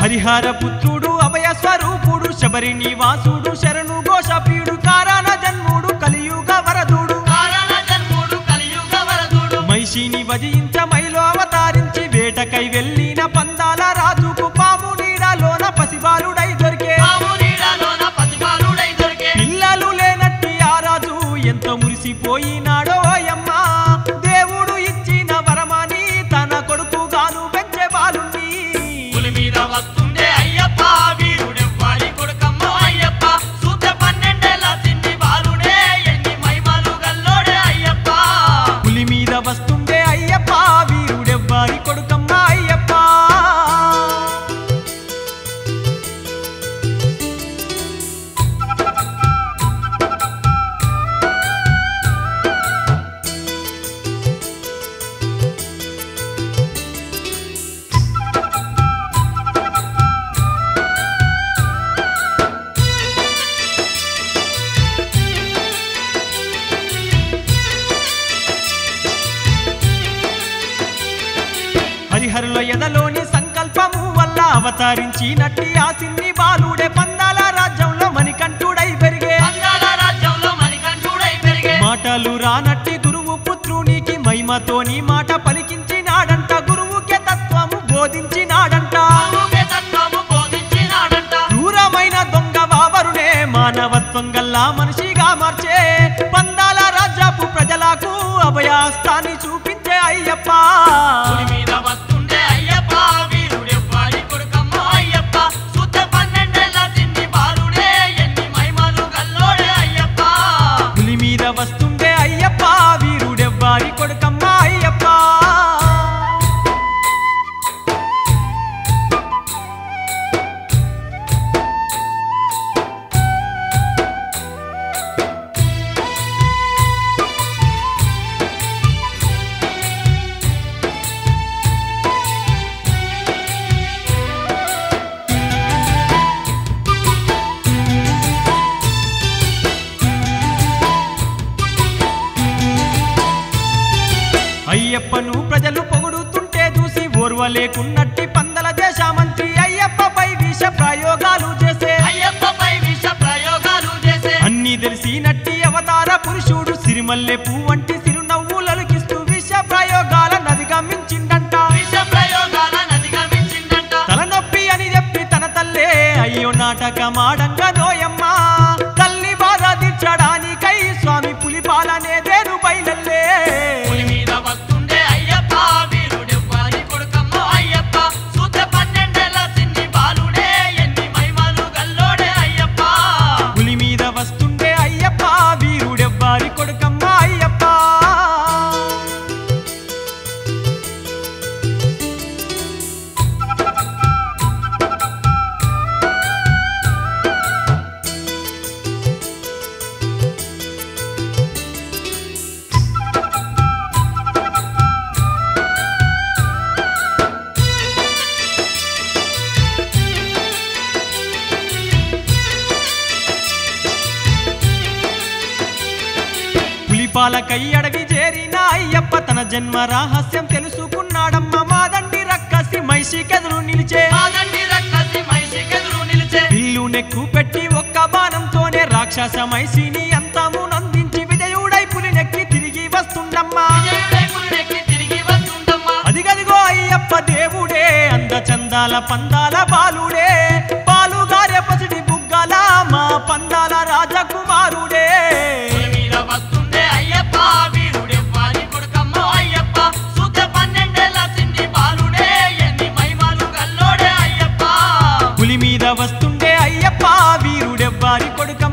హరిహర పుత్రుడు అభయ స్వరూపుడు శబరి నివాసుడు శరణు ఘోషప్రియుడు కారణ జన్ముడు కలియుగ వరదుడు కారణ జన్ముడు కలియుగ వరదుడు మహిషిని వజించ మైలో అవతారించి వేటకై వెళ్ళిన పందాల రాజుకు పాము నీడలోన పసిబాలుడై దొరికే పాము నీడలోన పసిబాలుడై దొరికే పిల్లలు లేనట్టి ఆ రాజు ఎంతో మురిసిపోయినాడో అమ్మ దేవుడు ఇచ్చిన వరమని తన కొడుకుగాను పెంచే బాలుని పులి మీద వస్తుండే అయ్యప్ప వీరుడెవ్వాడి కొడుకమ్మ అయ్యప్ప సూత పన్నెండేళ్ళ తిండి బాలుడే ఎన్ని మైమలు గల్లోడే అయ్యప్ప పులి మీద వస్తుండే అయ్యప్ప వీరుడెవ్వారి కొడుకమ్మ అయ్యప్ప హరిహరుల ఎదలోని సంకల్పము వల్ల అవతరించినట్టి ఆ సిన్ని బాలుడే పందాల రాజ్యంలో మణికంఠుడై పెరిగే అందాల రాజ్యంలో మణికంఠుడై పెరిగే మాటలు రానట్టి గురువు పుత్రునికి మహిమతోని మాట పలికించినాడంట గురువుకే తత్వము బోధించినాడంట గురువుకే తత్వము బోధించినాడంట క్రూరమైన దొంగ వావరునే మానవత్వం గల్లా మనిషిగా మార్చే పందాల రాజ్యపు ప్రజలకు అభయాస్తాన్ని చూపించే అయ్యప్ప పులి మీద వస్తుండే అయ్యప్ప వీరుడెవ్వాడి కొడుకమ్మ అయ్యప్ప సూత పన్నెండేళ్ళ తిండి బాలుడే ఎన్ని మైమలు గల్లోడే అయ్యప్ప పులి మీద వస్తుండే అయ్యప్ప వీరుడెవ్వారి కొడుకమ్మ అయ్యప్ప అయ్యప్పను ప్రజలు పొగుడుతుంటే చూసి ఓర్వలేకున్నట్టి పందల దేశ మంత్రి అయ్యప్పపై విష ప్రయోగాలు చేసే అయ్యప్పపై విష ప్రయోగాలు చేసే అన్ని తెలిసినట్టి అవతార పురుషుడు సిరిమల్లె పువ్వంటి సిరునవ్వులకిస్తూ విష ప్రయోగాల నదిగా మించిండంట విష ప్రయోగాల నదిగా మించిందంట తలనొప్పి అని చెప్పి తన తల్లే అయ్యో నాటకమాడంగా నోయమ్మ తల్లి బాధ తీర్చడానికై స్వామి పులిపాలనే దేరు బయలల్లే పులి మీద వస్తుండే అయ్యప్ప వీరుడెవ్వాడి కొడుకమ్మ అయ్యప్ప సూత పన్నెండేళ్ళ తిండి బాలుడే ఎన్ని మైమలు గల్లోడే అయ్యప్ప పులి మీద వస్తుండే అయ్యప్ప వీరుడెవ్వారి కొడుకమ్మ అయ్యప్ప పులిపాలకై అడవి చేరిన అయ్యప్ప తన జన్మ రహస్యం తెలుసుకున్నాడమ్మ మాదండి రక్కసి మైషికెదురు నిలిచే మాదండి రక్కసి మైసికెదురు నిలిచే విల్లు నెక్కు పెట్టి ఒక్క బాణంతోనే రాక్షస మైసిని అంతము నందించి విజయుడై పులినెక్కి తిరిగి వస్తుండమ్మా విజయుడై పులినెక్కి తిరిగి వస్తుందమ్మా అదిగదిగో అయ్యప్ప దేవుడే అంద చందాల పందాల బాలుడే పాలుగారె పసిడి బుగ్గల మా పందాల రాజకుమారుడే పులి మీద వస్తుండే అయ్యప్ప వీరుడెవ్వాడి కొడుకమ్మ అయ్యప్ప సూత పన్నెండేళ్ళ తిండి బాలుడే ఎన్ని మైమలు గల్లోడే అయ్యప్ప పులి మీద వస్తుండే అయ్యప్ప వీరుడెవ్వారి కొడుక